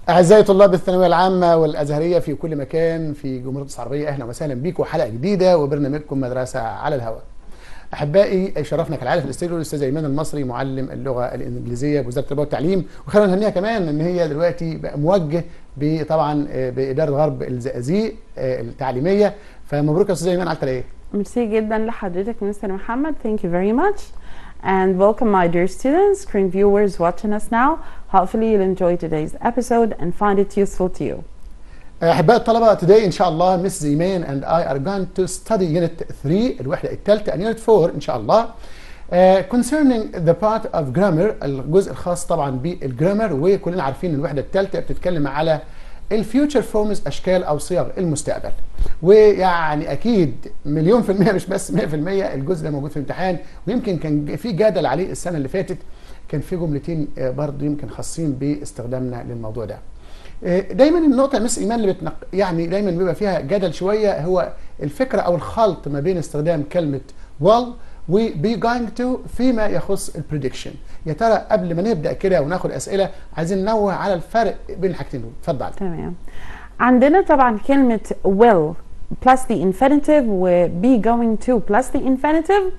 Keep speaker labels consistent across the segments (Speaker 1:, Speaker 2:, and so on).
Speaker 1: أعزائي طلاب الثانوية العامة والأزهرية في كل مكان في جمهورية مصر العربية أهلا وسهلا بكم حلقة جديدة وبرنامجكم مدرسة على الهواء. أحبائي شرفنا كالعادة في الاستوديو الأستاذ إيمان المصري معلم اللغة الإنجليزية بوزارة التربية والتعليم وخلينا نهنيها كمان إن هي دلوقتي بقى موجه طبعا بإدارة غرب الزقازيق التعليمية فمبروك يا أستاذ إيمان على التلاقيه.
Speaker 2: ميرسي جدا لحضرتك مستر محمد thank you very much and welcome my dear students screen viewers watching us now hopefully you'll enjoy today's episode and find it useful to you
Speaker 1: أحباء الطلبة today إن شاء الله Miss Iman and I are going to study unit 3 الوحدة الثالثة and unit 4 إن شاء الله Uh, concerning the part of grammar الجزء الخاص طبعا بالجرامر وكلنا عارفين الوحدة الثالثة بتتكلم على الفيوتشر فورمز اشكال او صيغ المستقبل ويعني اكيد مليون في المية مش بس 100% الجزء ده موجود في الامتحان ويمكن كان في جدل عليه السنة اللي فاتت كان في جملتين برضه يمكن خاصين باستخدامنا للموضوع ده دايما النقطة مس ايمان اللي بتنق... يعني دايما بيبقى فيها جدل شوية هو الفكرة او الخلط ما بين استخدام كلمة well و be going to فيما يخص البريدكشن يا ترى قبل ما نبدا كده وناخد اسئله عايزين ننوه على الفرق بين الحاجتين دول اتفضل
Speaker 2: تمام عندنا طبعا كلمة will plus the infinitive و be going to plus the infinitive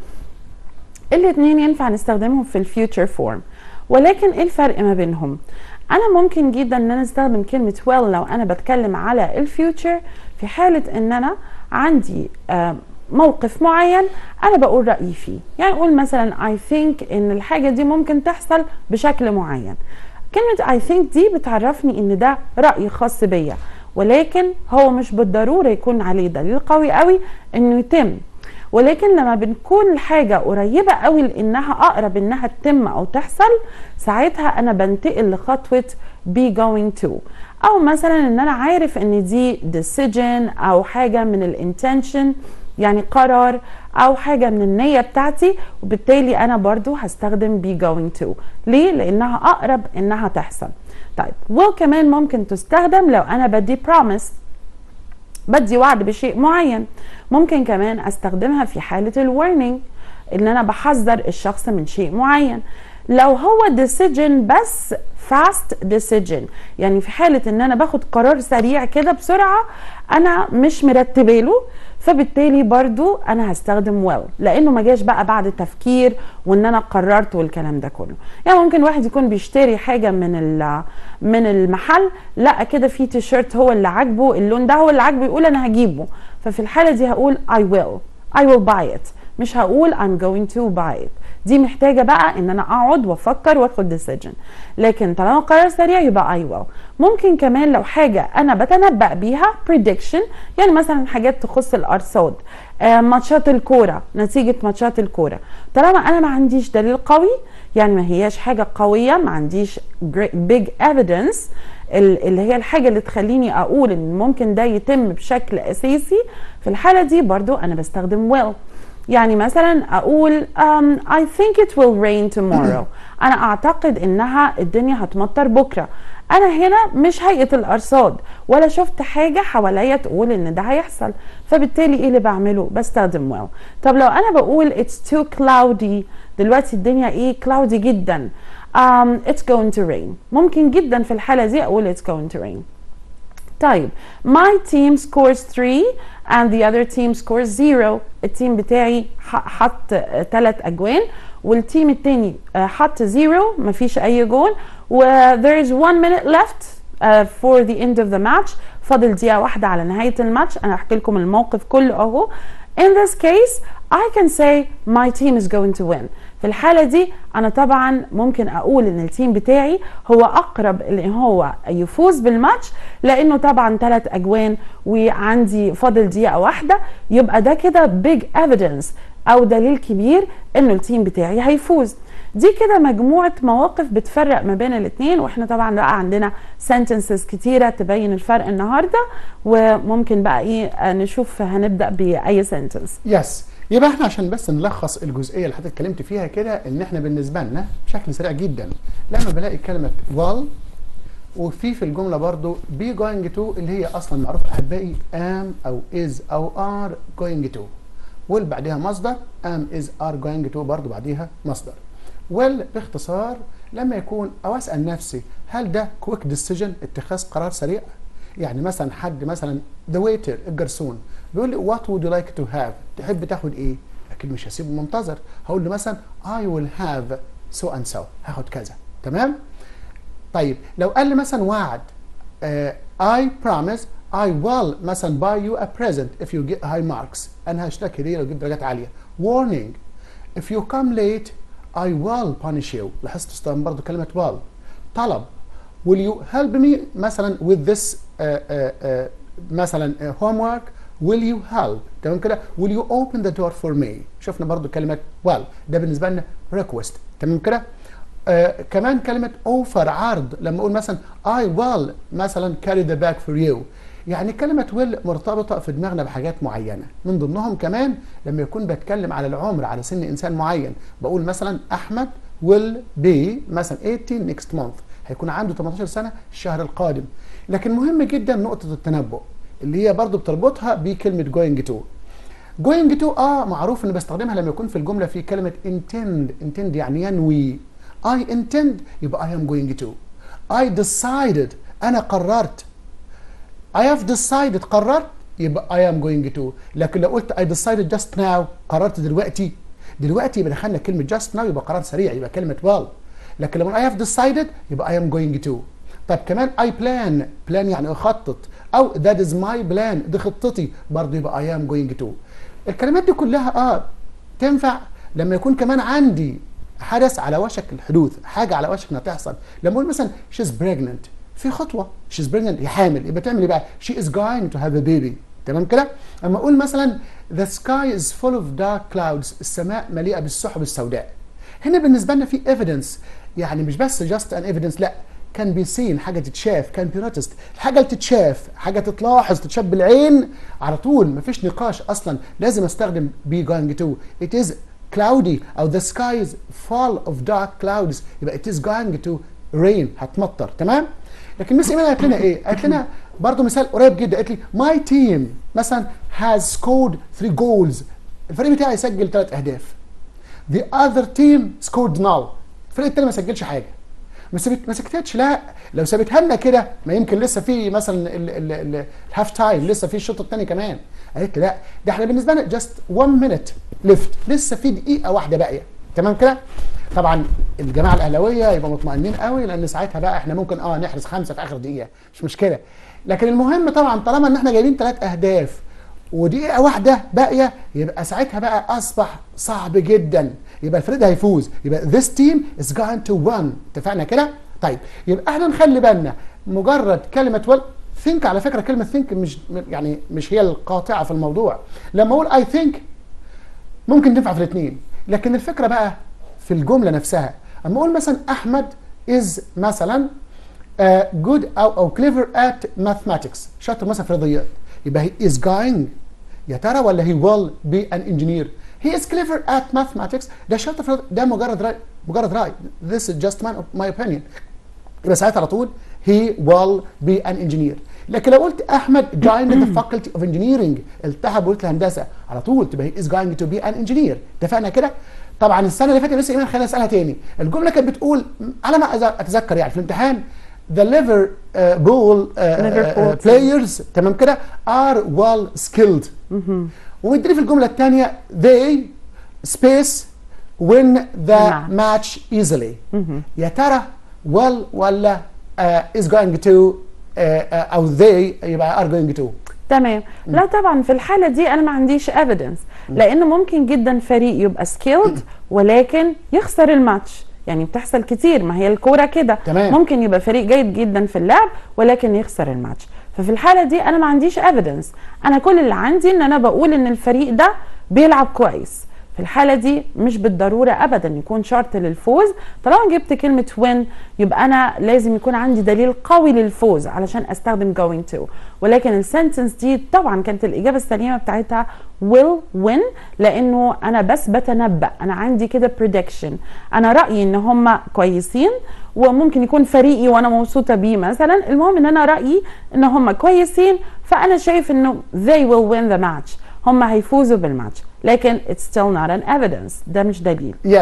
Speaker 2: الاثنين ينفع نستخدمهم في الفيوتشر فورم ولكن ايه الفرق ما بينهم انا ممكن جدا ان انا استخدم كلمة well لو انا بتكلم على الفيوتشر في حالة ان انا عندي آه موقف معين انا بقول رايي فيه يعني اقول مثلا I think ان الحاجه دي ممكن تحصل بشكل معين كلمه I think دي بتعرفني ان ده راي خاص بيا ولكن هو مش بالضروره يكون عليه دليل قوي قوي انه يتم ولكن لما بنكون الحاجة قريبة قوي لانها اقرب انها تتم او تحصل ساعتها انا بنتقل لخطوة be going to او مثلا ان انا عارف ان دي decision او حاجة من الانتنشن يعني قرار او حاجه من النيه بتاعتي وبالتالي انا برضو هستخدم be going to ليه لانها اقرب انها تحصل طيب will كمان ممكن تستخدم لو انا بدي promise بدي وعد بشيء معين ممكن كمان استخدمها في حاله الورنينج ان انا بحذر الشخص من شيء معين لو هو decision بس fast decision يعني في حالة ان انا باخد قرار سريع كده بسرعة انا مش مرتبه له فبالتالي برضو انا هستخدم well لانه ما جاش بقى بعد تفكير وان انا قررت والكلام ده كله يعني ممكن واحد يكون بيشتري حاجه من من المحل لقى كده في تيشيرت هو اللي عاجبه اللون ده هو اللي عاجبه يقول انا هجيبه ففي الحاله دي هقول I will I will buy it مش هقول I'm going to buy it دي محتاجة بقى ان انا اقعد وافكر واخد decision لكن طالما قرار سريع يبقى I will ممكن كمان لو حاجة انا بتنبأ بيها prediction يعني مثلا حاجات تخص الارصاد آه ماتشات الكورة نتيجة ماتشات الكورة طالما انا ما عنديش دليل قوي يعني ما هياش حاجة قوية ما عنديش big evidence اللي هي الحاجة اللي تخليني اقول ان ممكن ده يتم بشكل اساسي في الحالة دي برضو انا بستخدم will يعني مثلا اقول um, I think it will rain tomorrow انا اعتقد انها الدنيا هتمطر بكره انا هنا مش هيئه الارصاد ولا شفت حاجه حواليا تقول ان ده هيحصل فبالتالي ايه اللي بعمله بستخدم well طب لو انا بقول it's too cloudy دلوقتي الدنيا ايه cloudy جدا um, it's going to rain ممكن جدا في الحاله دي اقول it's going to rain طيب my team scores 3 and the other team scores 0 التيم بتاعي حط ثلاث اجوان والتيم التاني حط 0 مفيش اي جون و there is one minute left uh, for the end of the match فاضل دقيقة واحدة على نهاية الماتش أنا هحكي لكم الموقف كله أهو in this case I can say my team is going to win في الحالة دي أنا طبعا ممكن أقول إن التيم بتاعي هو أقرب إن هو يفوز بالماتش لأنه طبعا ثلاث أجوان وعندي فاضل دقيقة واحدة يبقى ده كده big evidence أو دليل كبير إنه التيم بتاعي هيفوز دي كده مجموعة مواقف بتفرق ما بين الاتنين واحنا طبعا بقى عندنا sentences كتيرة تبين الفرق النهاردة وممكن بقى ايه نشوف هنبدأ بأي sentence
Speaker 1: يس يبقى احنا عشان بس نلخص الجزئيه اللي حضرتك اتكلمت فيها كده ان احنا بالنسبه لنا بشكل سريع جدا لما بلاقي كلمه well وفي في الجمله برضو be going to اللي هي اصلا معروف احبائي am او is او are going to وال بعدها مصدر am is are going to برضو بعديها مصدر well باختصار لما يكون او اسال نفسي هل ده كويك ديسيجن اتخاذ قرار سريع يعني مثلا حد مثلا ذا ويتر الجرسون بيقول لي وات وود يو لايك تو هاف تحب تاخد ايه اكيد مش هسيبه منتظر هقول له مثلا اي ويل هاف سو اند سو هاخد كذا تمام طيب لو قال لي مثلا وعد اي بروميس I will مثلا buy you a present if you get high marks انا هشتكي ليه لو جبت درجات عاليه warning if you come late I will punish you لاحظت استخدام برضه كلمه will طلب will you help me مثلا with this uh, uh, uh, مثلا uh, homework will you help تمام كده will you open the door for me شفنا برضو كلمة well ده بالنسبة لنا request تمام كده آه كمان كلمة offer عرض لما اقول مثلا I will مثلا carry the bag for you يعني كلمة will مرتبطة في دماغنا بحاجات معينة من ضمنهم كمان لما يكون بتكلم على العمر على سن إنسان معين بقول مثلا أحمد will be مثلا 18 next month هيكون عنده 18 سنة الشهر القادم لكن مهم جدا نقطة التنبؤ اللي هي برضو بتربطها بكلمة going to going to اه معروف اني بستخدمها لما يكون في الجملة في كلمة intend intend يعني ينوي I intend يبقى I am going to I decided أنا قررت I have decided قررت يبقى I am going to لكن لو قلت I decided just now قررت دلوقتي دلوقتي يبقى دخلنا كلمة just now يبقى قرار سريع يبقى كلمة well لكن لما I have decided يبقى I am going to طب كمان I plan plan يعني أخطط أو that is my plan دي خطتي برضه يبقى I am going to الكلمات دي كلها اه تنفع لما يكون كمان عندي حدث على وشك الحدوث حاجة على وشك انها تحصل لما اقول مثلا she's pregnant في خطوة she's pregnant هي حامل يبقى تعمل ايه بقى she is going to have a baby تمام كده اما اقول مثلا the sky is full of dark clouds السماء مليئة بالسحب السوداء هنا بالنسبة لنا في evidence يعني مش بس just an evidence لا كان بي سين حاجه تتشاف كان بي نوتست الحاجه اللي تتشاف حاجه تتلاحظ تتشاف بالعين على طول مفيش نقاش اصلا لازم استخدم بي جوينج تو it is cloudy او the sky is full of dark clouds يبقى it is going to rain هتمطر تمام لكن مس ايمان قالت لنا ايه قالت لنا برضه مثال قريب جدا قالت لي my team مثلا has scored three goals الفريق بتاعي سجل ثلاث اهداف the other team scored null الفريق التاني ما سجلش حاجه ما سبت ما سكتتش لا لو سابتها لنا كده ما يمكن لسه في مثلا الهاف تايم لسه في الشوط الثاني كمان قالت لا ده احنا بالنسبه لنا جاست 1 مينت ليفت لسه في دقيقه واحده باقيه تمام كده طبعا الجماعه الاهلاويه يبقى مطمئنين قوي لان ساعتها بقى احنا ممكن اه نحرز خمسه في اخر دقيقه مش مشكله لكن المهم طبعا طالما ان احنا جايبين ثلاث اهداف ودقيقه واحده باقيه يبقى ساعتها بقى اصبح صعب جدا يبقى الفريق ده هيفوز يبقى this team is going to win اتفقنا كده طيب يبقى احنا نخلي بالنا مجرد كلمه ويل think على فكره كلمه think مش يعني مش هي القاطعه في الموضوع لما اقول I think ممكن تنفع في الاثنين لكن الفكره بقى في الجمله نفسها اما اقول مثلا احمد is مثلا uh, good او او clever at mathematics شاطر مثلا في الرياضيات يبقى he is going يا ترى ولا he will be an engineer he is clever at mathematics ده شاطر في ده مجرد رأي مجرد رأي this is just my, my opinion يبقى ساعتها على طول he will be an engineer لكن لو قلت احمد joined the faculty of engineering التحق بقول الهندسه على طول تبقى he is going to be an engineer اتفقنا كده طبعا السنه اللي فاتت لسه ايمان خلينا اسالها تاني الجمله كانت بتقول على ما اتذكر يعني في الامتحان the Liverpool uh, uh, uh, players تمام كده are well skilled ومدري في الجمله الثانيه they space win the
Speaker 2: Match.
Speaker 1: match easily يا ترى well ولا uh, is going to uh, uh, او they يبقى are going to
Speaker 2: تمام لا طبعا في الحاله دي انا ما عنديش ايفيدنس لان ممكن جدا فريق يبقى سكيلد ولكن يخسر الماتش يعني بتحصل كتير ما هي الكوره كده
Speaker 1: تمام.
Speaker 2: ممكن يبقى فريق جيد جدا في اللعب ولكن يخسر الماتش ففي الحاله دي انا ما عنديش ايفيدنس انا كل اللي عندي ان انا بقول ان الفريق ده بيلعب كويس في الحالة دي مش بالضرورة أبدا يكون شرط للفوز طالما جبت كلمة win يبقى أنا لازم يكون عندي دليل قوي للفوز علشان أستخدم going to ولكن السنتنس دي طبعا كانت الإجابة السليمة بتاعتها will win لأنه أنا بس بتنبأ أنا عندي كده prediction أنا رأيي إن هم كويسين وممكن يكون فريقي وأنا مبسوطة بيه مثلا المهم إن أنا رأيي إن هم كويسين فأنا شايف إنه they will win the match هم هيفوزوا بالماتش لكن it's still not an evidence ده مش دليل
Speaker 1: yes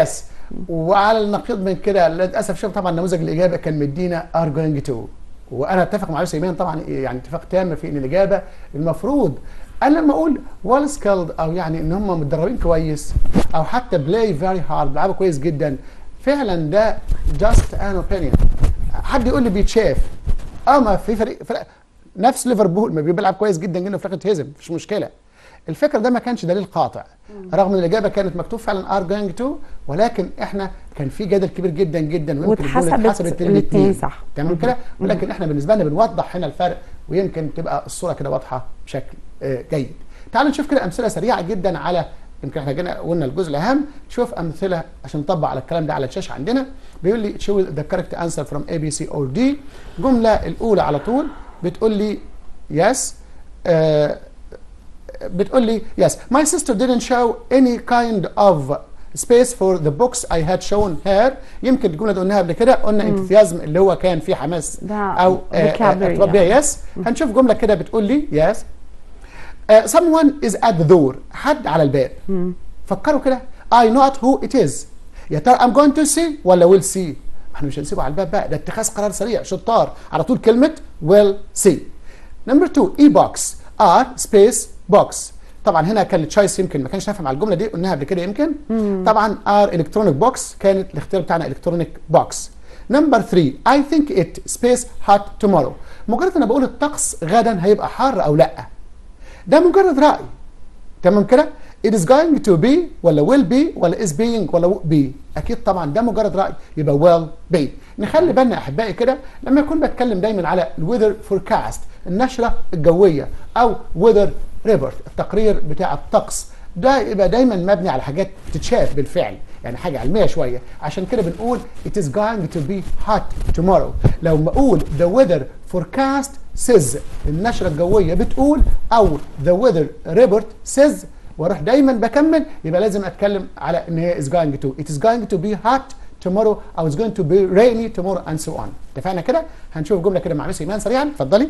Speaker 1: وعلى النقيض من كده للاسف شوف طبعا نموذج الاجابه كان مدينا are going to وانا اتفق مع يوسف ايمان طبعا يعني اتفاق تام في ان الاجابه المفروض انا لما اقول ويل سكيلد او يعني ان هم متدربين كويس او حتى بلاي فيري هارد بيلعبوا كويس جدا فعلا ده جاست ان اوبينيون حد يقول لي بيتشاف اه ما في فريق, فريق نفس ليفربول ما بيلعب كويس جدا جدا وفي الاخر اتهزم مفيش مشكله الفكره ده ما كانش دليل قاطع رغم ان الاجابه كانت مكتوب فعلا ار جوينج تو ولكن احنا كان في جدل كبير جدا جدا ويمكن الجملة
Speaker 2: واتحسبت
Speaker 1: اتحسبت
Speaker 2: الاتنين
Speaker 1: للاتنين.
Speaker 2: صح.
Speaker 1: تمام كده ولكن احنا بالنسبه لنا بنوضح هنا الفرق ويمكن تبقى الصوره كده واضحه بشكل آه، جيد تعالوا نشوف كده امثله سريعه جدا على يمكن احنا جينا قلنا الجزء الاهم نشوف امثله عشان نطبق على الكلام ده على الشاشه عندنا بيقول لي choose the correct answer from A B C or D الجمله الاولى على طول بتقول لي yes آه بتقول لي yes my sister didn't show any kind of space for the books I had shown her يمكن الجمله دي قلناها قبل كده قلنا انثيازم اللي هو كان فيه حماس
Speaker 2: ده
Speaker 1: او
Speaker 2: vocabulary
Speaker 1: اطلب بيها yes هنشوف جمله كده بتقول لي yes uh, someone is at the door حد على الباب فكروا كده I know who it is يا ترى I'm going to see ولا will see ما احنا مش هنسيبه على الباب بقى ده اتخاذ قرار سريع شطار على طول كلمة will see نمبر 2 e box r space box طبعا هنا كان التشايس يمكن ما كانش نافع مع الجمله دي قلناها قبل كده يمكن طبعا ار الكترونيك بوكس كانت الاختيار بتاعنا الكترونيك بوكس نمبر 3 I think it space hot tomorrow مجرد انا بقول الطقس غدا هيبقى حار او لا ده مجرد رأي تمام كده it is going to be ولا will be ولا is being ولا will be اكيد طبعا ده مجرد رأي يبقى will be نخلي بالنا احبائي كده لما يكون بتكلم دايما على الويذر فوركاست النشرة الجوية او ويذر ريبورت التقرير بتاع الطقس ده يبقى دايما مبني على حاجات تتشاف بالفعل يعني حاجة علمية شوية عشان كده بنقول it is going to be hot tomorrow لو ما اقول the weather forecast says النشرة الجوية بتقول او the weather report says واروح دايما بكمل يبقى لازم اتكلم على ان هي is going to it is going to be hot tomorrow او it's going to be rainy tomorrow and so on اتفقنا كده هنشوف جملة كده مع مس ايمان سريعا اتفضلي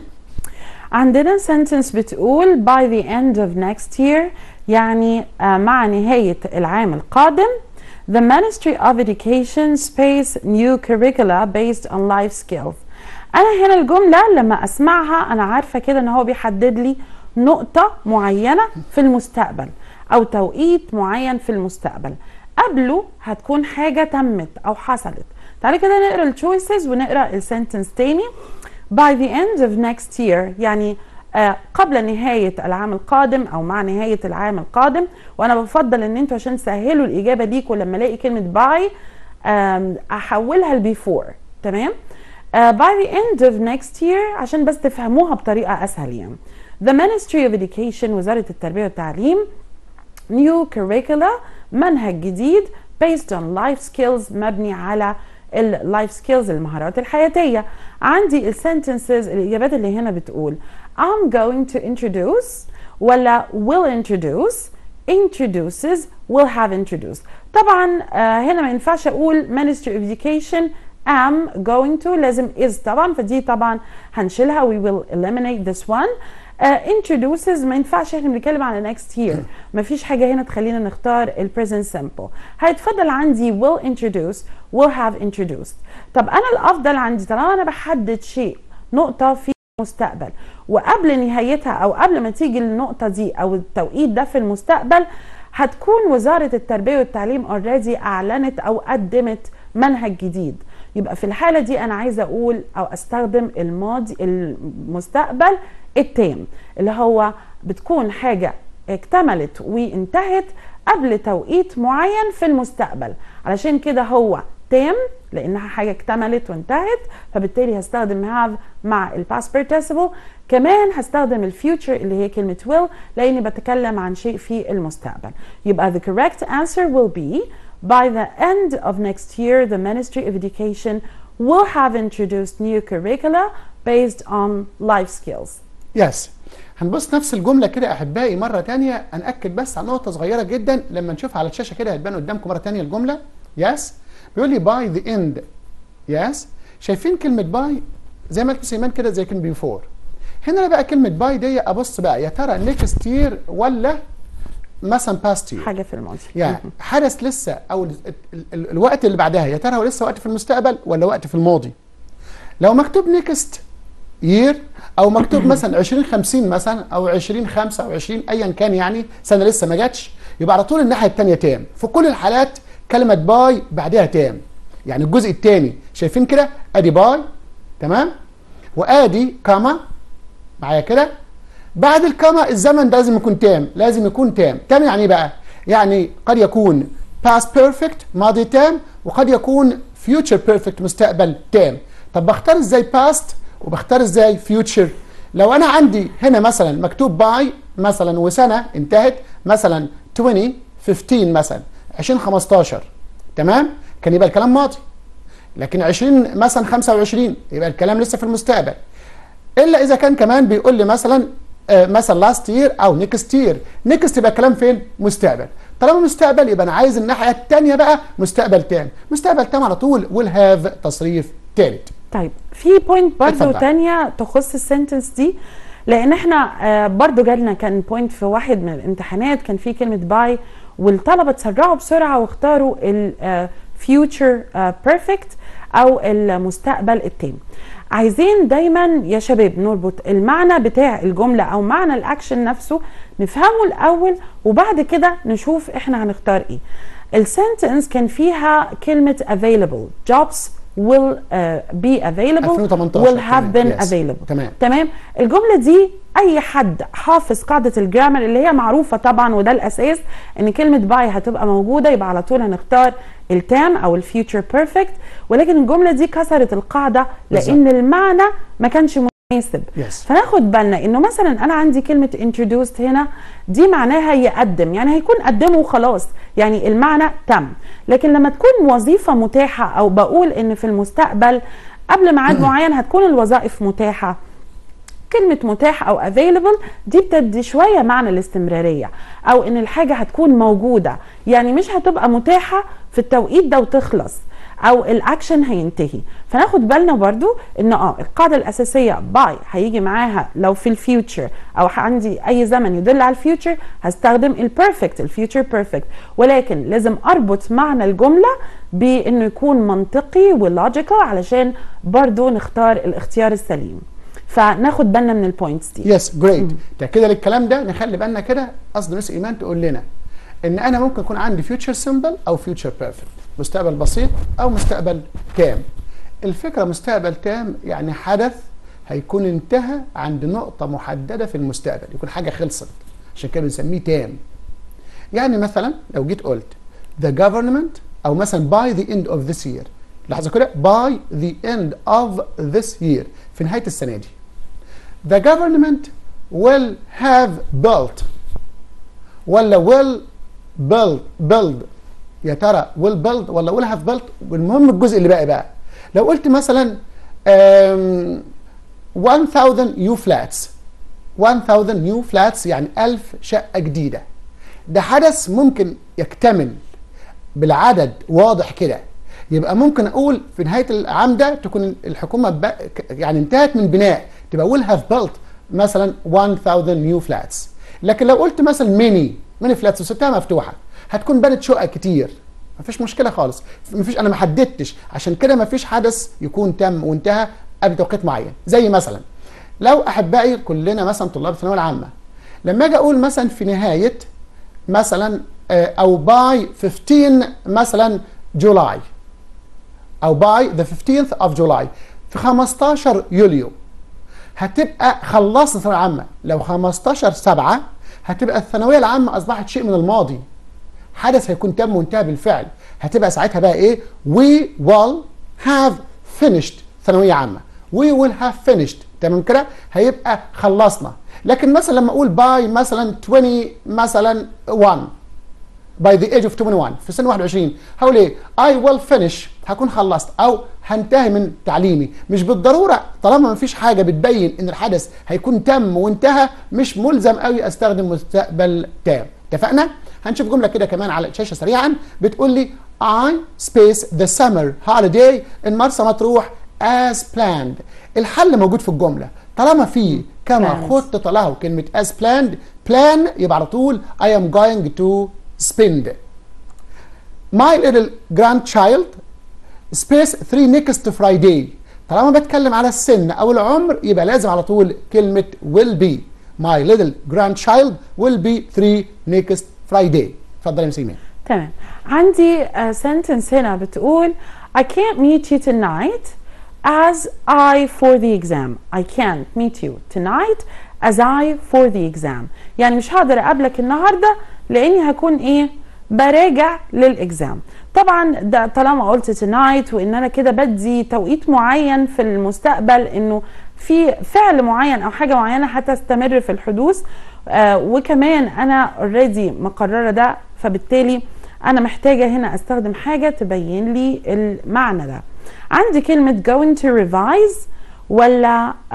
Speaker 2: عندنا sentence بتقول by the end of next year يعني آه، مع نهاية العام القادم the Ministry of Education space new curricula based on life skills أنا هنا الجملة لما أسمعها أنا عارفة كده إن هو بيحدد لي نقطة معينة في المستقبل أو توقيت معين في المستقبل قبله هتكون حاجة تمت أو حصلت تعالي كده نقرا التشويسز ونقرا السنتنس تاني by the end of next year يعني آه قبل نهاية العام القادم أو مع نهاية العام القادم وأنا بفضل إن أنتوا عشان تسهلوا الإجابة ليكوا لما ألاقي كلمة by آم، أحولها لبيفور تمام آه by the end of next year عشان بس تفهموها بطريقة أسهل يعني The Ministry of Education وزارة التربية والتعليم new curricula منهج جديد based on life skills مبني على اللايف سكيلز المهارات الحياتية عندي السنتنسز الإجابات اللي هنا بتقول I'm going to introduce ولا will introduce introduces will have introduced طبعا آه هنا ما ينفعش أقول Ministry of Education am going to لازم is طبعا فدي طبعا هنشيلها we will eliminate this one uh, introduces ما ينفعش احنا بنتكلم على next year ما فيش حاجه هنا تخلينا نختار ال present simple هيتفضل عندي will introduce will have introduced طب انا الافضل عندي طالما انا بحدد شيء نقطه في المستقبل وقبل نهايتها او قبل ما تيجي النقطه دي او التوقيت ده في المستقبل هتكون وزاره التربيه والتعليم اوريدي اعلنت او قدمت منهج جديد يبقى في الحاله دي انا عايزه اقول او استخدم الماضي المستقبل التام اللي هو بتكون حاجه اكتملت وانتهت قبل توقيت معين في المستقبل علشان كده هو تام لانها حاجه اكتملت وانتهت فبالتالي هستخدم have مع الباست participle كمان هستخدم الفيوتشر اللي هي كلمه will لاني بتكلم عن شيء في المستقبل يبقى the correct answer will be by the end of next year the Ministry of Education will have introduced new curricula based on life skills
Speaker 1: يس هنبص نفس الجمله كده احبائي مره تانية هنأكد بس على نقطه صغيره جدا لما نشوفها على الشاشه كده هتبان قدامكم مره تانية الجمله يس بيقول لي باي ذا اند يس شايفين كلمه باي زي ما قلت سيمان كده زي كلمه بيفور هنا بقى كلمه باي دي ابص بقى يا ترى نيكست يير ولا مثلا past year
Speaker 2: حاجه في الماضي
Speaker 1: يعني حدث لسه او ال- ال- ال- الوقت اللي بعدها يا ترى هو لسه وقت في المستقبل ولا وقت في الماضي لو مكتوب نيكست يير او مكتوب مثلا 2050 مثلا او 2025 ايا كان يعني سنه لسه ما جاتش يبقى على طول الناحيه الثانيه تام في كل الحالات كلمه باي بعدها تام يعني الجزء الثاني شايفين كده ادي باي تمام وادي كاما معايا كده بعد الكاما الزمن ده لازم يكون تام لازم يكون تام تام يعني ايه بقى يعني قد يكون past perfect ماضي تام وقد يكون future perfect مستقبل تام طب بختار ازاي past وبختار ازاي future لو انا عندي هنا مثلا مكتوب باي مثلا وسنه انتهت مثلا 2015 مثلا 2015 تمام كان يبقى الكلام ماضي لكن 20 مثلا 25 يبقى الكلام لسه في المستقبل الا اذا كان كمان بيقول لي مثلا آه، مثلا لاست يير او نيكست يير نيكست يبقى الكلام فين مستقبل طالما مستقبل يبقى انا عايز الناحيه الثانيه بقى مستقبل تام مستقبل تام على طول ويل هاف تصريف ثالث
Speaker 2: طيب في بوينت برضو
Speaker 1: اتفضل.
Speaker 2: تانية تخص السنتنس دي لان احنا آه، برضو جالنا كان بوينت في واحد من الامتحانات كان في كلمة باي والطلبة اتسرعوا بسرعة واختاروا الفيوتشر بيرفكت او المستقبل التام عايزين دايما يا شباب نربط المعنى بتاع الجملة او معنى الاكشن نفسه نفهمه الاول وبعد كده نشوف احنا هنختار ايه السنتنس كان فيها كلمة available jobs will uh, be available
Speaker 1: 2018
Speaker 2: will have
Speaker 1: تمام.
Speaker 2: been
Speaker 1: Yes.
Speaker 2: available
Speaker 1: تمام.
Speaker 2: تمام الجملة دي أي حد حافظ قاعدة الجرامر اللي هي معروفة طبعا وده الأساس إن كلمة باي هتبقى موجودة يبقى على طول هنختار التام أو الفيوتشر بيرفكت ولكن الجملة دي كسرت القاعدة لأن المعنى ما كانش مناسب
Speaker 1: Yes.
Speaker 2: فناخد بالنا انه مثلا انا عندي كلمه introduced هنا دي معناها يقدم يعني هيكون قدمه وخلاص يعني المعنى تم لكن لما تكون وظيفه متاحه او بقول ان في المستقبل قبل ميعاد معين هتكون الوظائف متاحه كلمة متاح أو available دي بتدي شوية معنى الاستمرارية أو إن الحاجة هتكون موجودة يعني مش هتبقى متاحة في التوقيت ده وتخلص أو الأكشن هينتهي فناخد بالنا برضو إن آه القاعدة الأساسية باي هيجي معاها لو في الفيوتشر أو عندي أي زمن يدل على الفيوتشر هستخدم البيرفكت الفيوتشر بيرفكت ولكن لازم أربط معنى الجملة بإنه يكون منطقي ولوجيكال علشان برضو نختار الاختيار السليم فناخد بالنا من البوينتس دي
Speaker 1: يس جريت كده للكلام ده نخلي بالنا كده قصد مس ايمان تقول لنا ان انا ممكن يكون عندي فيوتشر سيمبل او فيوتشر بيرفكت مستقبل بسيط او مستقبل تام الفكره مستقبل تام يعني حدث هيكون انتهى عند نقطه محدده في المستقبل يكون حاجه خلصت عشان كده بنسميه تام يعني مثلا لو جيت قلت the government او مثلا by the end of this year لحظه كده by the end of this year في نهايه السنه دي the government will have built ولا will build build يا ترى will build ولا will have built والمهم الجزء اللي باقي بقى لو قلت مثلا um, 1000 new flats 1000 new flats يعني 1000 شقة جديدة ده حدث ممكن يكتمل بالعدد واضح كده يبقى ممكن اقول في نهايه العام ده تكون الحكومه ب... يعني انتهت من بناء تبقى will have built مثلا 1000 new flats لكن لو قلت مثلا many many flats وسبتها مفتوحه هتكون بنت شقق كتير مفيش مشكله خالص مفيش انا ما حددتش عشان كده مفيش حدث يكون تم وانتهى قبل توقيت معين زي مثلا لو احبائي كلنا مثلا طلاب الثانويه العامه لما اجي اقول مثلا في نهايه مثلا آه، او باي 15 مثلا جولاي او باي ذا 15th اوف جولاي في 15 يوليو هتبقى خلصت الثانويه العامه لو 15 7 هتبقى الثانويه العامه اصبحت شيء من الماضي حدث هيكون تم وانتهى بالفعل هتبقى ساعتها بقى ايه we will have finished ثانويه عامه we will have finished تمام كده هيبقى خلصنا لكن مثلا لما اقول باي مثلا 20 مثلا 1 by the age of 21 في سن 21 هقول ايه I will finish هكون خلصت او هنتهي من تعليمي مش بالضروره طالما ما فيش حاجه بتبين ان الحدث هيكون تم وانتهى مش ملزم قوي استخدم مستقبل تام اتفقنا هنشوف جمله كده كمان على الشاشه سريعا بتقول لي I space the summer holiday in مرسى مطروح as planned الحل موجود في الجمله طالما في كما
Speaker 2: Plans.
Speaker 1: خطط له كلمه as planned plan يبقى على طول I am going to spend my little grandchild space 3 next Friday طالما بتكلم على السن او العمر يبقى لازم على طول كلمة will be my little grandchild will be 3 next Friday اتفضل يا مس ايمان
Speaker 2: تمام عندي سنتنس هنا بتقول I can't meet you tonight as I for the exam I can't meet you tonight as I for the exam يعني مش هقدر اقابلك النهارده لاني هكون ايه براجع للاكزام طبعا ده طالما قلت tonight وان انا كده بدي توقيت معين في المستقبل انه في فعل معين او حاجه معينه هتستمر في الحدوث آه وكمان انا اوريدي مقرره ده فبالتالي انا محتاجه هنا استخدم حاجه تبين لي المعنى ده عندي كلمه going to revise ولا uh,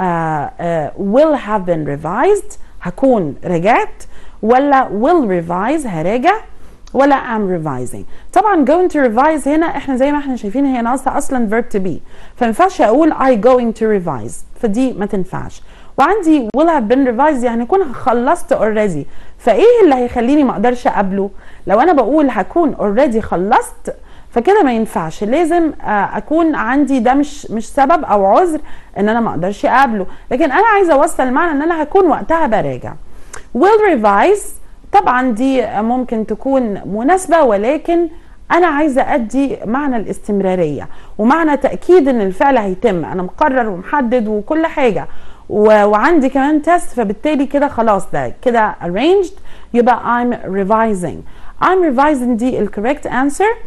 Speaker 2: uh, will have been revised هكون رجعت ولا will revise هراجع ولا am revising طبعا going to revise هنا احنا زي ما احنا شايفين هي ناقصه اصلا verb to be فما ينفعش اقول I going to revise فدي ما تنفعش وعندي will have been revised يعني اكون خلصت already فايه اللي هيخليني ما اقدرش اقابله لو انا بقول هكون already خلصت فكده ما ينفعش لازم اكون عندي ده مش مش سبب او عذر ان انا ما اقدرش اقابله لكن انا عايزه اوصل معنى ان انا هكون وقتها براجع will revise طبعا دي ممكن تكون مناسبه ولكن انا عايزه ادي معنى الاستمراريه ومعنى تاكيد ان الفعل هيتم انا مقرر ومحدد وكل حاجه وعندي كمان تيست فبالتالي كده خلاص ده كده arranged يبقى I'm revising I'm revising دي الكوريكت answer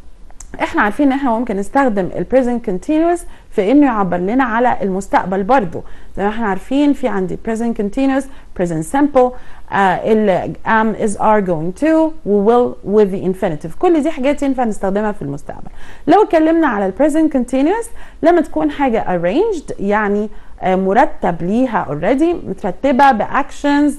Speaker 2: احنا عارفين ان احنا ممكن نستخدم البريزنت continuous في انه يعبر لنا على المستقبل برضو زي ما احنا عارفين في عندي present continuous present simple uh, ال am is are going to و will with the infinitive كل دي حاجات ينفع نستخدمها في المستقبل لو اتكلمنا على البريزنت continuous لما تكون حاجة arranged يعني uh, مرتب ليها already مترتبة باكشنز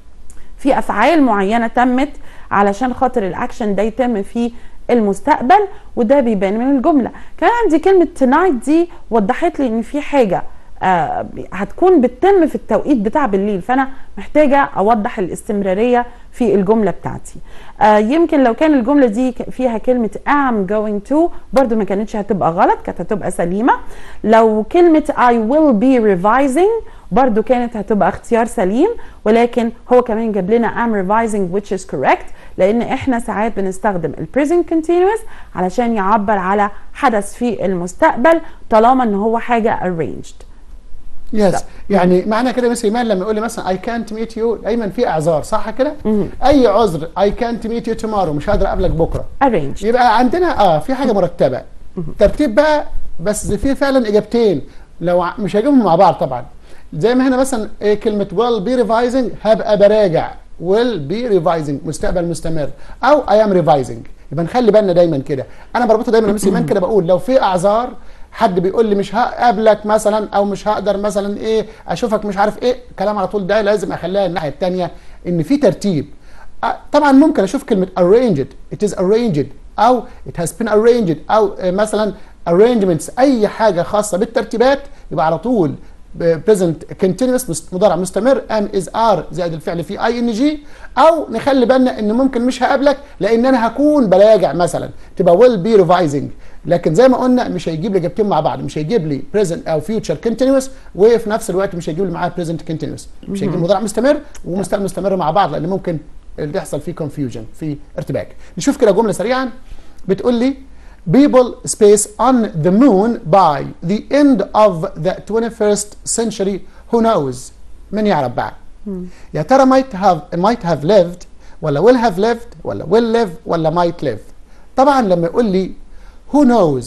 Speaker 2: في افعال معينة تمت علشان خاطر الاكشن ده يتم في المستقبل وده بيبان من الجمله كمان عندي كلمه tonight دي وضحت لي ان في حاجه آه هتكون بتتم في التوقيت بتاع بالليل فانا محتاجه اوضح الاستمراريه في الجمله بتاعتي آه يمكن لو كان الجمله دي فيها كلمه am going to برضو ما كانتش هتبقى غلط كانت هتبقى سليمه لو كلمه I will be revising برضو كانت هتبقى اختيار سليم ولكن هو كمان جاب لنا am revising which is correct لان احنا ساعات بنستخدم ال present continuous علشان يعبر على حدث في المستقبل طالما ان هو حاجه arranged
Speaker 1: يس yes. يعني معنى كده مس ايمان لما يقول لي مثلا اي كانت ميت يو دايما في اعذار صح كده؟ اي عذر اي كانت ميت يو تومارو مش هقدر اقابلك بكره
Speaker 2: arranged
Speaker 1: يبقى عندنا اه في حاجه مرتبه ترتيب بقى بس في فعلا اجابتين لو مش هجيبهم مع بعض طبعا زي ما هنا مثلا إيه كلمه will be revising هبقى براجع will be revising مستقبل مستمر او I am revising يبقى نخلي بالنا دايما كده انا بربطها دايما يا مس ايمان كده بقول لو في اعذار حد بيقول لي مش هقابلك مثلا او مش هقدر مثلا ايه اشوفك مش عارف ايه كلام على طول ده لازم اخليها الناحيه الثانيه ان في ترتيب طبعا ممكن اشوف كلمه arranged it is arranged او it has been arranged او مثلا arrangements اي حاجه خاصه بالترتيبات يبقى على طول present continuous مضارع مستمر am is are زائد الفعل في اي ان جي او نخلي بالنا ان ممكن مش هقابلك لان انا هكون براجع مثلا تبقى will be revising لكن زي ما قلنا مش هيجيب لي اجابتين مع بعض مش هيجيب لي present او future continuous وفي نفس الوقت مش هيجيب لي معاه present continuous مش هيجيب مضارع مستمر ومستقبل مستمر مع بعض لان ممكن اللي يحصل فيه confusion في ارتباك نشوف كده جمله سريعا بتقول لي people space on the moon by the end of the 21st century who knows من يعرف بقى يا ترى might have might have lived ولا will have lived ولا will live ولا might live طبعا لما يقول لي who knows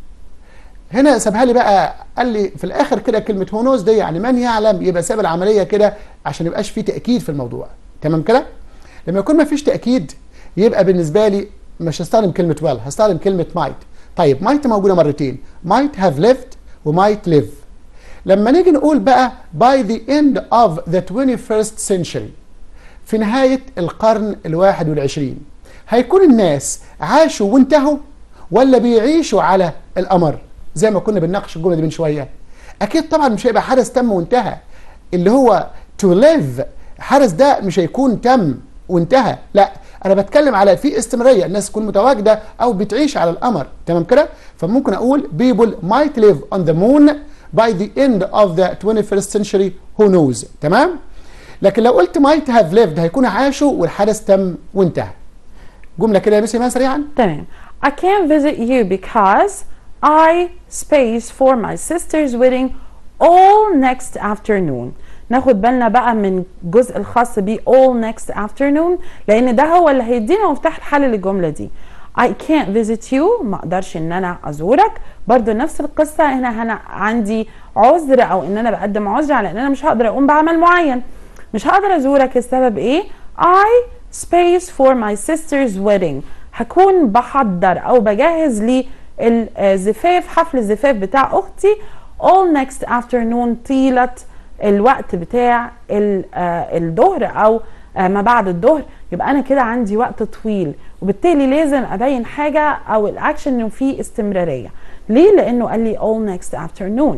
Speaker 1: هنا سابها لي بقى قال لي في الاخر كده كلمه who knows دي يعني من يعلم يبقى ساب العمليه كده عشان يبقاش في تاكيد في الموضوع تمام كده لما يكون ما فيش تاكيد يبقى بالنسبه لي مش هستخدم كلمه well هستخدم كلمه might طيب might موجوده مرتين might have lived و might live لما نيجي نقول بقى by the end of the 21st century في نهاية القرن الواحد والعشرين هيكون الناس عاشوا وانتهوا ولا بيعيشوا على القمر زي ما كنا بنناقش الجملة دي من شوية أكيد طبعا مش هيبقى حدث تم وانتهى اللي هو to live الحدث ده مش هيكون تم وانتهى لا انا بتكلم على في استمراريه الناس تكون متواجده او بتعيش على القمر تمام كده فممكن اقول people might live on the moon by the end of the 21st century who knows تمام لكن لو قلت might have lived هيكون عاشوا والحدث تم وانتهى جمله كده يا ميسي ما سريعا
Speaker 2: تمام I can't visit you because I space for my sister's wedding all next afternoon ناخد بالنا بقى من الجزء الخاص بيه all next afternoon لان ده هو اللي هيدينا مفتاح الحل للجمله دي I can't visit you ما اقدرش ان انا ازورك برضو نفس القصه هنا هنا عندي عذر او ان انا بقدم عذر على ان انا مش هقدر اقوم بعمل معين مش هقدر ازورك السبب ايه I space for my sister's wedding هكون بحضر او بجهز للزفاف حفل الزفاف بتاع اختي all next afternoon طيله الوقت بتاع الظهر او ما بعد الظهر يبقى انا كده عندي وقت طويل وبالتالي لازم ابين حاجه او الاكشن انه فيه استمراريه ليه لانه قال لي all next afternoon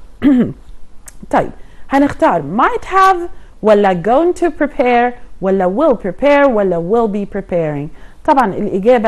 Speaker 2: طيب هنختار might have ولا going to prepare ولا will prepare ولا will be preparing طبعا الإجابة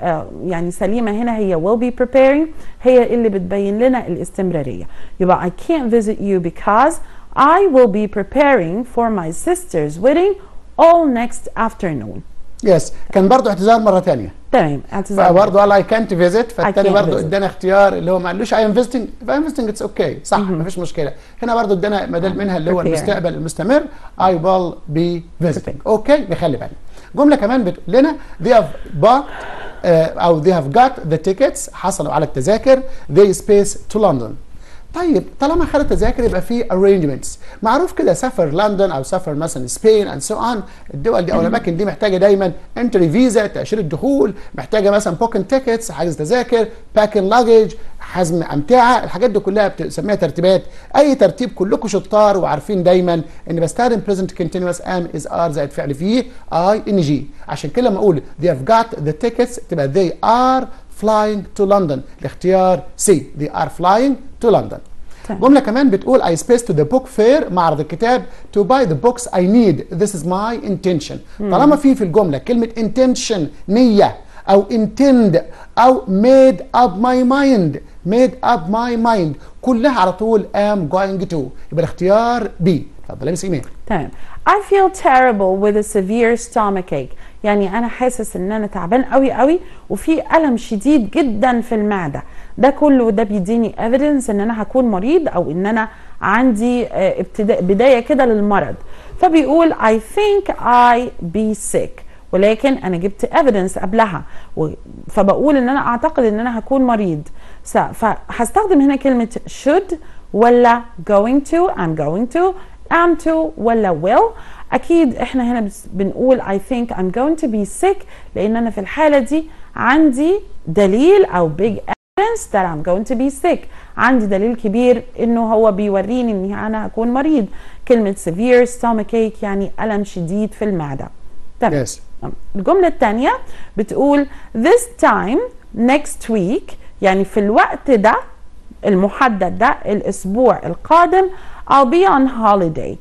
Speaker 2: يعني سليمة هنا هي will be preparing هي اللي بتبين لنا الاستمرارية يبقى I can't visit you because I will be preparing for my sister's wedding all next afternoon
Speaker 1: يس كان برضه اعتذار مره ثانيه
Speaker 2: تمام اعتذار
Speaker 1: فبرضه قال اي كانت فيزيت فالتاني
Speaker 2: can't
Speaker 1: برضه
Speaker 2: visit.
Speaker 1: ادانا اختيار اللي هو ما قالوش اي ام فيزيتنج يبقى ام فيزيتنج اتس اوكي صح ما فيش مشكله هنا برضه ادانا بدل منها اللي هو
Speaker 2: Preparing.
Speaker 1: المستقبل المستمر اي ويل بي فيزيتنج
Speaker 2: Preparing.
Speaker 1: اوكي نخلي بالنا جمله كمان بتقول لنا they have bought آه، او they have got the tickets حصلوا على التذاكر they space to London طيب طالما خد التذاكر يبقى في arrangements معروف كده سفر لندن او سفر مثلا سبين اند سو اون الدول دي او الاماكن دي محتاجه دايما انتري فيزا تاشيره دخول محتاجه مثلا بوكن تيكتس حجز تذاكر باكن لاجج حزم امتعه الحاجات دي كلها بتسميها ترتيبات اي ترتيب كلكم شطار وعارفين دايما ان بستخدم present continuous am is are زائد فعل فيه اي ان جي عشان كده لما اقول they have got the tickets تبقى they are flying to London الاختيار C they are flying to London
Speaker 2: تمام.
Speaker 1: جملة كمان بتقول I space to the book fair معرض الكتاب to buy the books I need this is my intention طالما في في الجملة كلمة intention نية أو intend أو made up my mind made up my mind كلها على طول am going to يبقى الاختيار B اتفضل يا مس إيمان
Speaker 2: تمام I feel terrible with a severe stomach ache يعني انا حاسس ان انا تعبان قوي قوي وفي الم شديد جدا في المعده ده كله ده بيديني evidence ان انا هكون مريض او ان انا عندي آه، ابتداء بدايه كده للمرض فبيقول I think I be sick ولكن انا جبت evidence قبلها و- فبقول ان انا اعتقد ان انا هكون مريض س- فهستخدم هنا كلمه should ولا going to I'm going to am to ولا will اكيد احنا هنا بس- بنقول I think I'm going to be sick لان انا في الحاله دي عندي دليل او big evidence that I'm going to be sick عندي دليل كبير انه هو بيوريني اني انا هكون مريض كلمه severe stomach ache يعني الم شديد في المعده تمام
Speaker 1: Yes.
Speaker 2: الجملة الثانية بتقول this time next week يعني في الوقت ده المحدد ده الأسبوع القادم I'll be on holiday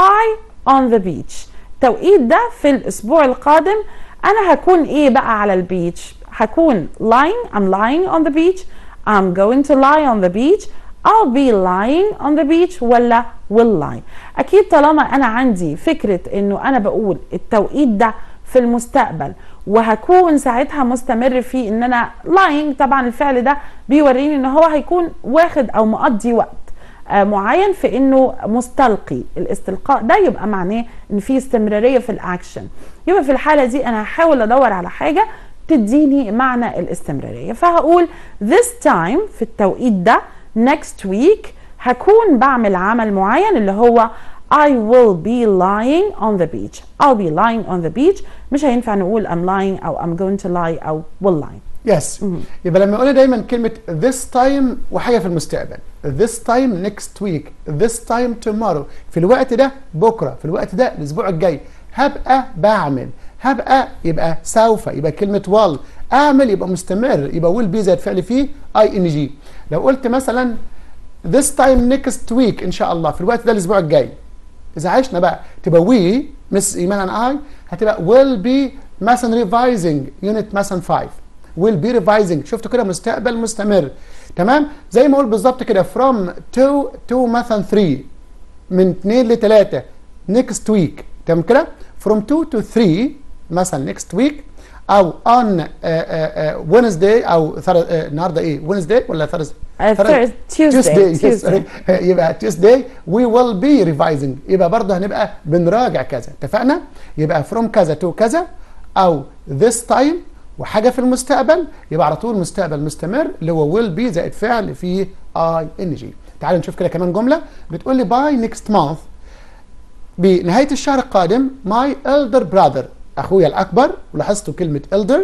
Speaker 2: I on the beach التوقيت ده في الأسبوع القادم أنا هكون إيه بقى على البيتش هكون lying I'm lying on the beach I'm going to lie on the beach I'll be lying on the beach ولا will lie أكيد طالما أنا عندي فكرة إنه أنا بقول التوقيت ده في المستقبل وهكون ساعتها مستمر في ان انا lying طبعا الفعل ده بيوريني ان هو هيكون واخد او مقضي وقت آه، معين في انه مستلقي الاستلقاء ده يبقى معناه ان في استمراريه في الاكشن يبقى في الحاله دي انا هحاول ادور على حاجه تديني معنى الاستمراريه فهقول this time في التوقيت ده next week هكون بعمل عمل معين اللي هو I will be lying on the beach I'll be lying on the beach مش هينفع نقول I'm lying أو I'm going to lie أو will lie
Speaker 1: يس يبقى لما يقولنا دايما كلمة this time وحاجة في المستقبل this time next week this time tomorrow في الوقت ده بكرة في الوقت ده الأسبوع الجاي هبقى بعمل هبقى يبقى سوف يبقى كلمة will أعمل يبقى مستمر يبقى will be زائد فعل فيه اي ان جي لو قلت مثلا this time next week إن شاء الله في الوقت ده الأسبوع الجاي اذا عشنا بقى تبقى وي مس ايمان اند اي هتبقى will be مثلا revising unit مثلا 5 will be revising شفتوا كده مستقبل مستمر تمام زي ما اقول بالظبط كده from to to مثلا 3 من 2 ل 3 next week تمام كده from 2 to 3 مثلا next week او on uh, uh, uh, Wednesday او ثر- uh, النهارده ايه Wednesday ولا Thursday
Speaker 2: Uh, Thurs- Tuesday,
Speaker 1: Tuesday, yes,
Speaker 2: Tuesday.
Speaker 1: يبقى Tuesday we will be revising يبقى برضه هنبقى بنراجع كذا اتفقنا يبقى from كذا to كذا او this time وحاجه في المستقبل يبقى على طول مستقبل مستمر اللي هو will be زائد فعل في I N G تعالوا نشوف كده كمان جمله بتقول لي by next month بنهايه الشهر القادم my elder brother اخويا الاكبر ولاحظتوا كلمه elder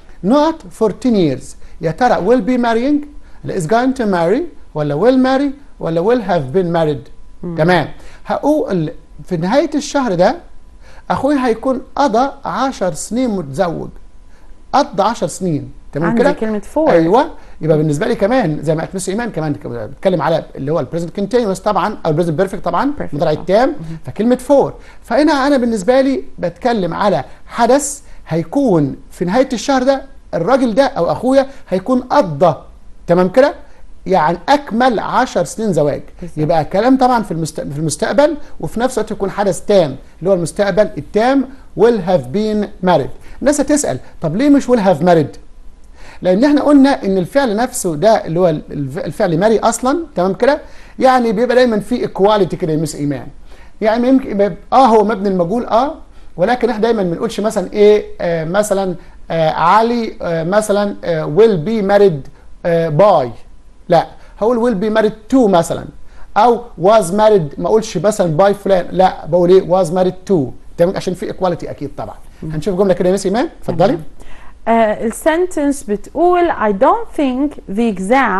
Speaker 1: not 14 years يا ترى will be marrying ولا is going to marry ولا will marry ولا will have been married تمام هقول في نهايه الشهر ده اخويا هيكون قضى 10 سنين متزوج قضى 10 سنين تمام
Speaker 2: عندي
Speaker 1: كده
Speaker 2: كلمة for.
Speaker 1: ايوه يبقى بالنسبه لي كمان زي ما قالت مس ايمان كمان بتكلم على اللي هو البريزنت كونتينوس طبعا او البريزنت بيرفكت طبعا
Speaker 2: Perfect.
Speaker 1: المضارع التام فكلمه فور فهنا انا بالنسبه لي بتكلم على حدث هيكون في نهايه الشهر ده الراجل ده او اخويا هيكون قضى تمام كده يعني اكمل 10 سنين زواج
Speaker 2: بالظبط.
Speaker 1: يبقى كلام طبعا في المستقبل في المستقبل وفي نفس الوقت يكون حدث تام اللي هو المستقبل التام will have been married الناس هتسال طب ليه مش will have married لان احنا قلنا ان الفعل نفسه ده اللي هو الف- الفعل ماري اصلا تمام كده يعني بيبقى دايما في ايكواليتي كده يا مس ايمان يعني يمكن يبقى- اه هو مبني المجهول اه ولكن احنا دايما ما بنقولش مثلا ايه آه مثلا آه علي آه مثلا آه will be married آه باي لا هقول will be married to مثلا او was married ما اقولش مثلا باي فلان لا بقول ايه was married to تمام عشان في ايكواليتي اكيد طبعا هنشوف جمله كده يا مس ايمان اتفضلي
Speaker 2: آه السنتنس بتقول I don't think the exam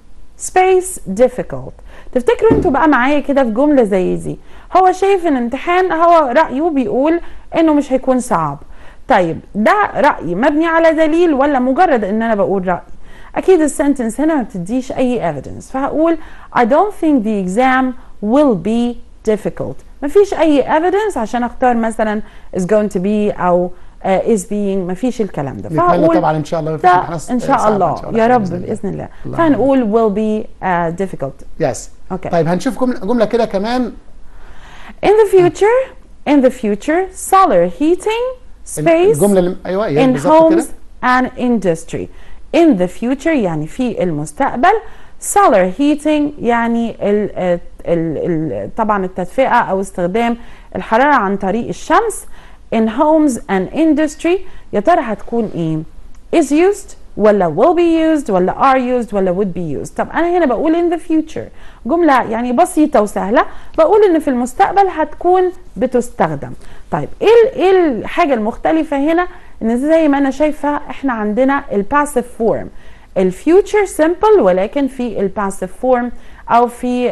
Speaker 2: space difficult تفتكروا انتوا بقى معايا كده في جملة زي دي هو شايف ان امتحان هو رأيه بيقول انه مش هيكون صعب طيب ده رأي مبني على دليل ولا مجرد ان انا بقول رأي اكيد السنتنس هنا ما بتديش اي evidence فهقول I don't think the exam will be difficult مفيش اي evidence عشان اختار مثلا is going to be او uh, is being مفيش الكلام ده
Speaker 1: نتمنى طبعا ان شاء الله مفيش
Speaker 2: ده
Speaker 1: امتحانات
Speaker 2: ان شاء
Speaker 1: صعبة
Speaker 2: الله
Speaker 1: إن شاء الله
Speaker 2: يا
Speaker 1: خير
Speaker 2: رب
Speaker 1: بإذن الله.
Speaker 2: باذن الله
Speaker 1: اللهم
Speaker 2: فهنقول will be uh, difficult
Speaker 1: يس
Speaker 2: اوكي
Speaker 1: طيب هنشوف جمله جمله كده كمان
Speaker 2: in the future in the future solar heating space
Speaker 1: الجمله اللي ايوه هي
Speaker 2: in
Speaker 1: بالظبط كده
Speaker 2: homes and industry in the future يعني في المستقبل solar heating يعني ال ال ال طبعا التدفئة أو استخدام الحرارة عن طريق الشمس in homes and industry يا ترى هتكون إيه؟ is used ولا will be used ولا are used ولا would be used طب أنا هنا بقول in the future جملة يعني بسيطة وسهلة بقول إن في المستقبل هتكون بتستخدم طيب إيه ال- إيه الحاجة المختلفة هنا إن زي ما أنا شايفة إحنا عندنا الباسيف فورم الفيوتشر سمبل ولكن في الباسيف فورم او في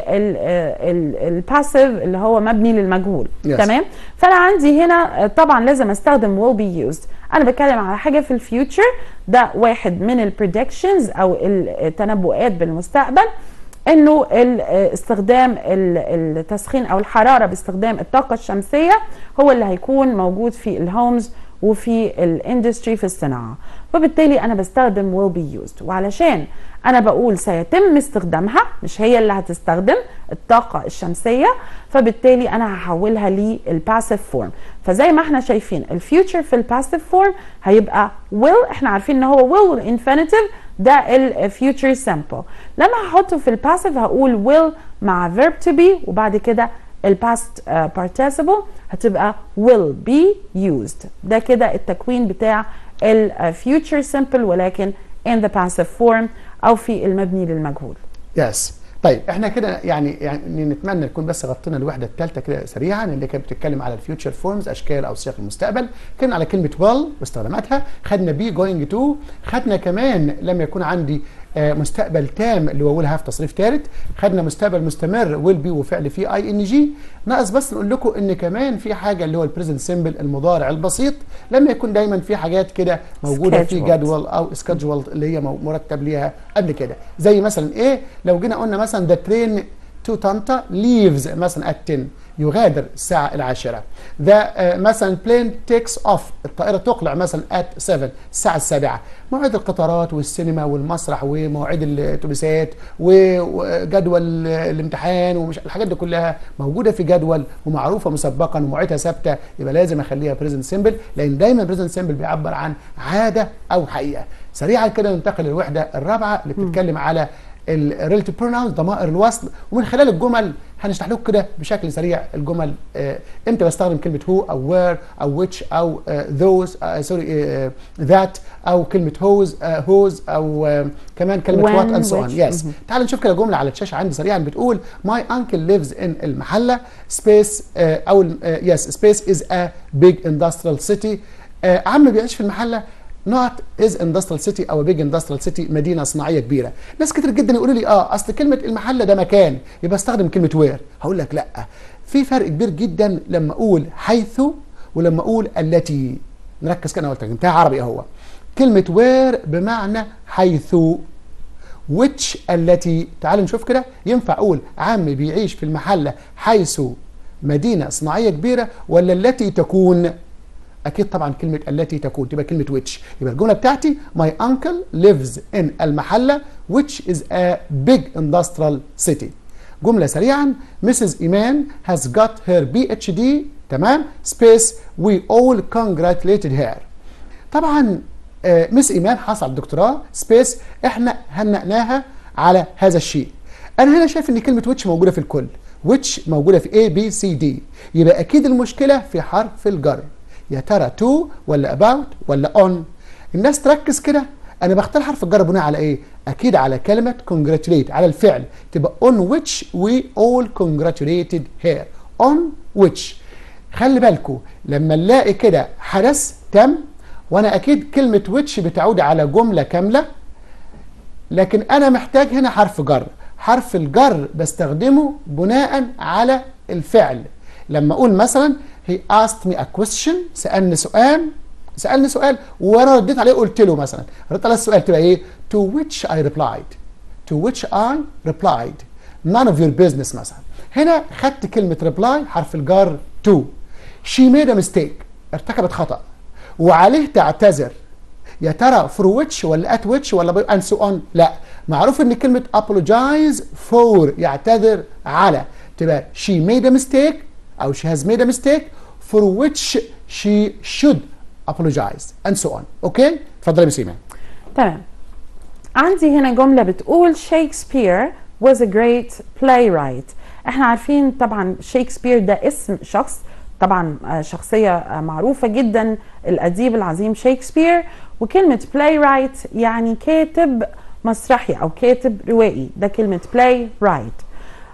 Speaker 2: الباسيف اللي هو مبني للمجهول
Speaker 1: Yes.
Speaker 2: تمام فانا عندي هنا آه، طبعا لازم استخدم will be used انا بتكلم على حاجه في الفيوتشر ده واحد من البريدكشنز او التنبؤات بالمستقبل انه ال- آه، استخدام ال- التسخين او الحراره باستخدام الطاقه الشمسيه هو اللي هيكون موجود في الهومز وفي الاندستري في الصناعه فبالتالي انا بستخدم will be used وعلشان انا بقول سيتم استخدامها مش هي اللي هتستخدم الطاقه الشمسيه فبالتالي انا هحولها للباسيف فورم فزي ما احنا شايفين الفيوتشر في الباسيف فورم هيبقى will احنا عارفين ان هو will والانفينيتيف ده الفيوتشر سامبل لما هحطه في الباسيف هقول will مع verb to be وبعد كده الباست participle هتبقى will be used ده كده التكوين بتاع الفيوتشر سامبل ولكن in the passive form او في المبني للمجهول
Speaker 1: يس طيب احنا كده يعني يعني نتمنى نكون بس غطينا الوحده الثالثه كده سريعا اللي كانت بتتكلم على الفيوتشر فورمز اشكال او صيغ المستقبل كنا على كلمه ويل واستخداماتها خدنا بي جوينج تو خدنا كمان لما يكون عندي آه، مستقبل تام اللي هو ويل هاف تصريف ثالث خدنا مستقبل مستمر ويل بي وفعل فيه اي ان جي ناقص بس نقول لكم ان كمان في حاجه اللي هو البريزنت سيمبل المضارع البسيط لما يكون دايما في حاجات كده موجوده في
Speaker 2: Scheduled.
Speaker 1: جدول او سكادجول اللي هي مو- مرتب ليها قبل كده زي مثلا ايه لو جينا قلنا مثلا ذا ترين to طنطا leaves مثلا at 10 يغادر الساعة العاشرة the uh, مثلا plane takes off الطائرة تقلع مثلا at 7 الساعة السابعة مواعيد القطارات والسينما والمسرح ومواعيد الاتوبيسات وجدول الامتحان ومش الحاجات دي كلها موجودة في جدول ومعروفة مسبقا ومواعيدها ثابتة يبقى لازم اخليها بريزنت سيمبل لان دايما بريزنت سيمبل بيعبر عن عادة او حقيقة سريعا كده ننتقل للوحدة الرابعة اللي بتتكلم على الريليتيف بروناونز ضمائر الوصل ومن خلال الجمل هنشرح لكم كده بشكل سريع الجمل آه امتى بستخدم كلمه هو او وير او ويتش او ذوز سوري ذات او كلمه هوز هوز او آه كمان كلمه وات اند سو اون يس تعال نشوف كده جمله على الشاشه عندي سريعا بتقول ماي انكل ليفز ان المحله سبيس او يس سبيس از ا بيج اندستريال سيتي عم بيعيش في المحله نوت از اندستريال سيتي او بيج اندستريال سيتي مدينه صناعيه كبيره ناس كتير جدا يقولوا لي اه اصل كلمه المحله ده مكان يبقى استخدم كلمه وير هقول لك لا في فرق كبير جدا لما اقول حيث ولما اقول التي نركز كده انا قلت ترجمتها عربي اهو كلمه وير بمعنى حيث which التي تعالوا نشوف كده ينفع اقول عم بيعيش في المحله حيث مدينه صناعيه كبيره ولا التي تكون اكيد طبعا كلمه التي تكون تبقى كلمه which يبقى الجمله بتاعتي my uncle lives in المحله which is a big industrial city جمله سريعا Mrs. ايمان has got her PhD تمام space we all congratulated her طبعا آه مس ايمان حصل الدكتوراه سبيس احنا هنأناها على هذا الشيء انا هنا شايف ان كلمه which موجوده في الكل which موجوده في A B C D يبقى اكيد المشكله في حرف الجر يا ترى تو ولا about ولا on الناس تركز كده انا بختار حرف الجر بناء على ايه اكيد على كلمه congratulate على الفعل تبقى on which we all congratulated her on which خلي بالكم لما نلاقي كده حدث تم وانا اكيد كلمه which بتعود على جمله كامله لكن انا محتاج هنا حرف جر حرف الجر بستخدمه بناء على الفعل لما اقول مثلا he asked me a question سالني سؤال سالني سؤال وانا رديت عليه قلت له مثلا رديت على السؤال تبقى ايه to which I replied to which I replied none of your business مثلا هنا خدت كلمه reply حرف الجر to she made a mistake ارتكبت خطأ وعليه تعتذر يا ترى for which ولا at which ولا and so on لا معروف ان كلمه apologize for يعتذر على تبقى she made a mistake او she has made a mistake for which she should apologize and so on اوكي اتفضلي يا سيما
Speaker 2: تمام عندي هنا جملة بتقول شكسبير was a great playwright احنا عارفين طبعا شكسبير ده اسم شخص طبعا شخصية معروفة جدا الأديب العظيم شكسبير وكلمة playwright يعني كاتب مسرحي أو كاتب روائي ده كلمة playwright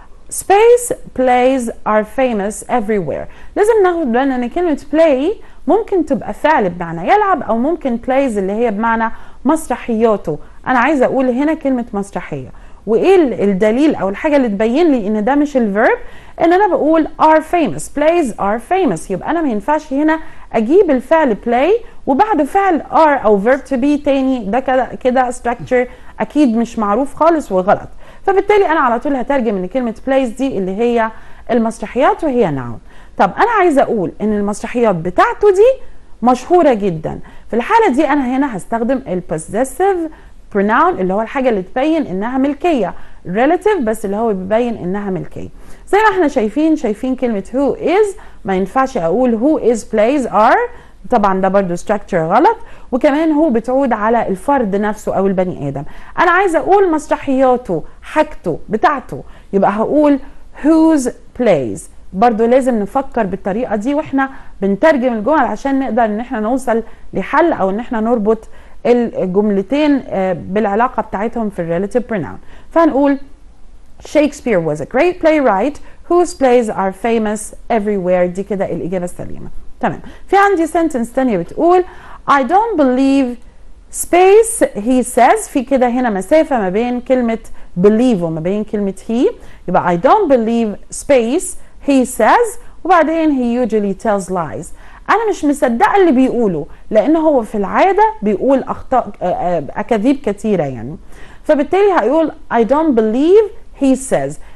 Speaker 2: space plays are famous everywhere لازم ناخد بالنا ان كلمة play ممكن تبقى فعل بمعنى يلعب او ممكن plays اللي هي بمعنى مسرحياته انا عايزة اقول هنا كلمة مسرحية وايه الدليل او الحاجة اللي تبين لي ان ده مش الفيرب ان انا بقول are famous plays are famous يبقى انا ما ينفعش هنا اجيب الفعل play وبعده فعل are او verb to be تاني ده كده كده structure اكيد مش معروف خالص وغلط فبالتالي انا على طول هترجم ان كلمه بلايز دي اللي هي المسرحيات وهي ناون طب انا عايزه اقول ان المسرحيات بتاعته دي مشهوره جدا في الحاله دي انا هنا هستخدم البوزيسيف pronoun اللي هو الحاجه اللي تبين انها ملكيه relative بس اللي هو بيبين انها ملكيه زي ما احنا شايفين شايفين كلمه who is ما ينفعش اقول who is plays are طبعا ده برضو structure غلط وكمان هو بتعود على الفرد نفسه او البني ادم انا عايزه اقول مسرحياته حاجته بتاعته يبقى هقول whose plays برضو لازم نفكر بالطريقه دي واحنا بنترجم الجمل عشان نقدر ان احنا نوصل لحل او ان احنا نربط الجملتين بالعلاقه بتاعتهم في الريلاتيف pronoun فهنقول Shakespeare was a great playwright whose plays are famous everywhere دي كده الإجابة السليمة تمام في عندي sentence تانية بتقول I don't believe space he says في كده هنا مسافة ما بين كلمة believe وما بين كلمة he يبقى I don't believe space he says وبعدين he usually tells lies انا مش مصدقه اللي بيقوله لان هو في العاده بيقول اخطاء اكاذيب كتيره يعني فبالتالي هيقول I don't believe he says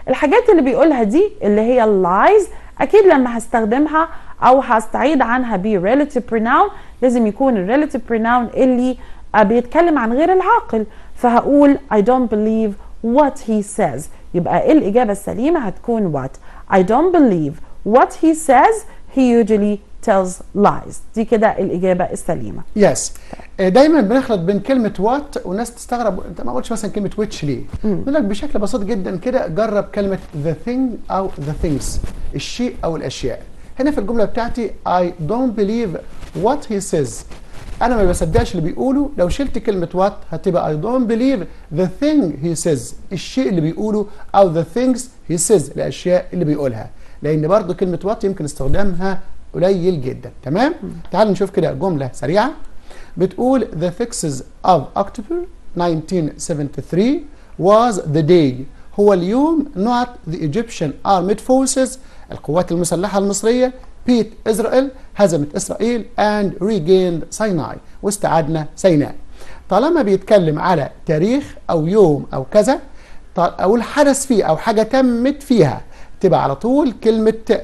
Speaker 2: الحاجات اللي بيقولها دي اللي هي lies اكيد لما هستخدمها او هستعيد عنها ب relative pronoun لازم يكون ال relative pronoun اللي آه، بيتكلم عن غير العاقل فهقول I don't believe what he says يبقى إيه الإجابة السليمة هتكون what I don't believe what he says he usually tells lies دي كده الإجابة السليمة
Speaker 1: يس دايما بنخلط بين كلمه وات والناس تستغرب انت ما قلتش مثلا كلمه ويتش ليه؟ يقول لك بشكل بسيط جدا كده جرب كلمه the thing او the things الشيء او الاشياء هنا في الجمله بتاعتي I don't believe what he says انا ما بصدقش اللي بيقوله لو شلت كلمه وات هتبقى I don't believe the thing he says الشيء اللي بيقوله او the things he says الاشياء اللي بيقولها لان برضو كلمه وات يمكن استخدامها قليل جدا تمام تعالوا نشوف كده جمله سريعه بتقول the 6th of October 1973 was the day هو اليوم not the Egyptian armed forces القوات المسلحة المصرية beat إسرائيل هزمت إسرائيل and regained Sinai واستعدنا سيناء طالما بيتكلم على تاريخ أو يوم أو كذا طال- أو الحدث فيه أو حاجة تمت فيها تبقى على طول كلمة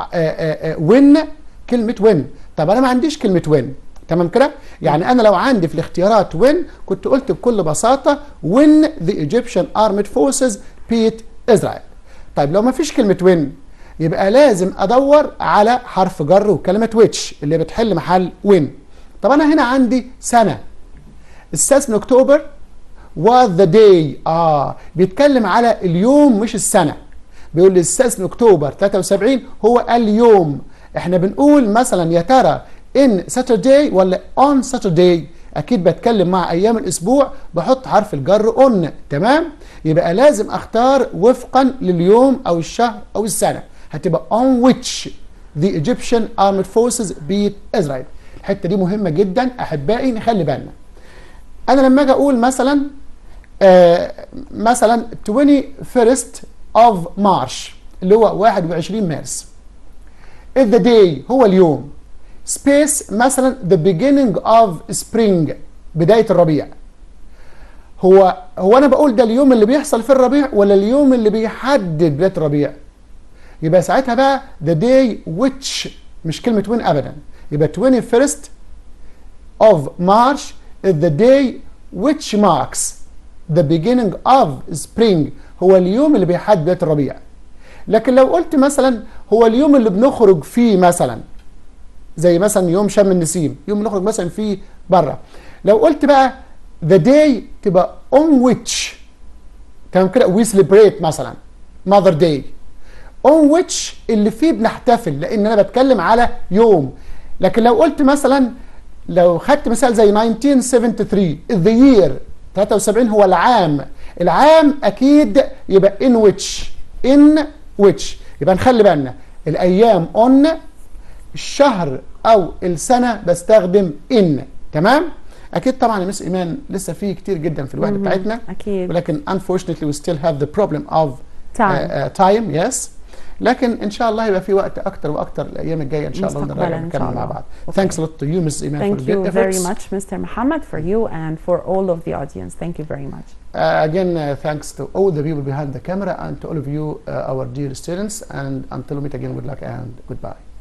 Speaker 1: وين كلمة وين طب أنا ما عنديش كلمة وين تمام كده يعني انا لو عندي في الاختيارات وين كنت قلت بكل بساطه when the Egyptian armed forces beat Israel طيب لو ما فيش كلمه وين يبقى لازم ادور على حرف جر وكلمه which اللي بتحل محل وين طب انا هنا عندي سنه السادس من اكتوبر was the day اه بيتكلم على اليوم مش السنه بيقول لي السادس من اكتوبر 73 هو اليوم احنا بنقول مثلا يا ترى ان ساتردي ولا اون ساتردي اكيد بتكلم مع ايام الاسبوع بحط حرف الجر اون تمام يبقى لازم اختار وفقا لليوم او الشهر او السنه هتبقى on which the Egyptian armed forces beat Israel الحته دي مهمه جدا احبائي نخلي بالنا انا لما اجي اقول مثلا آه مثلا 21st of March اللي هو 21 مارس if the day هو اليوم space مثلا the beginning of spring بداية الربيع هو هو انا بقول ده اليوم اللي بيحصل في الربيع ولا اليوم اللي بيحدد بداية الربيع يبقى ساعتها بقى the day which مش كلمة وين ابدا يبقى 21st of March is the day which marks the beginning of spring هو اليوم اللي بيحدد بداية الربيع لكن لو قلت مثلا هو اليوم اللي بنخرج فيه مثلا زي مثلا يوم شم النسيم يوم نخرج مثلا فيه بره لو قلت بقى the day تبقى on which تمام كده we celebrate مثلا mother day on which اللي فيه بنحتفل لان انا بتكلم على يوم لكن لو قلت مثلا لو خدت مثال زي 1973 the year 73 هو العام العام اكيد يبقى in which in which يبقى نخلي بالنا الايام on الشهر او السنه بستخدم ان تمام اكيد طبعا يا مس ايمان لسه في كتير جدا في الوحده بتاعتنا
Speaker 2: أكيد.
Speaker 1: ولكن unfortunately we still have the problem of
Speaker 2: Time.
Speaker 1: uh, uh, time yes لكن ان شاء الله يبقى في وقت اكتر واكتر الايام الجايه ان شاء الله
Speaker 2: مستقبلاً
Speaker 1: نراجع
Speaker 2: إن
Speaker 1: ونكمل
Speaker 2: شاء
Speaker 1: مع
Speaker 2: الله.
Speaker 1: بعض
Speaker 2: Okay.
Speaker 1: thanks a lot to you Mrs. Iman
Speaker 2: Thank
Speaker 1: for
Speaker 2: you
Speaker 1: your
Speaker 2: very
Speaker 1: efforts
Speaker 2: much, Mr. Muhammad, for you and for all of the audience. Thank you very much.
Speaker 1: Uh, again, uh, thanks to all the people behind the camera and to all of you, uh, our dear students. And until we meet again, good luck and goodbye.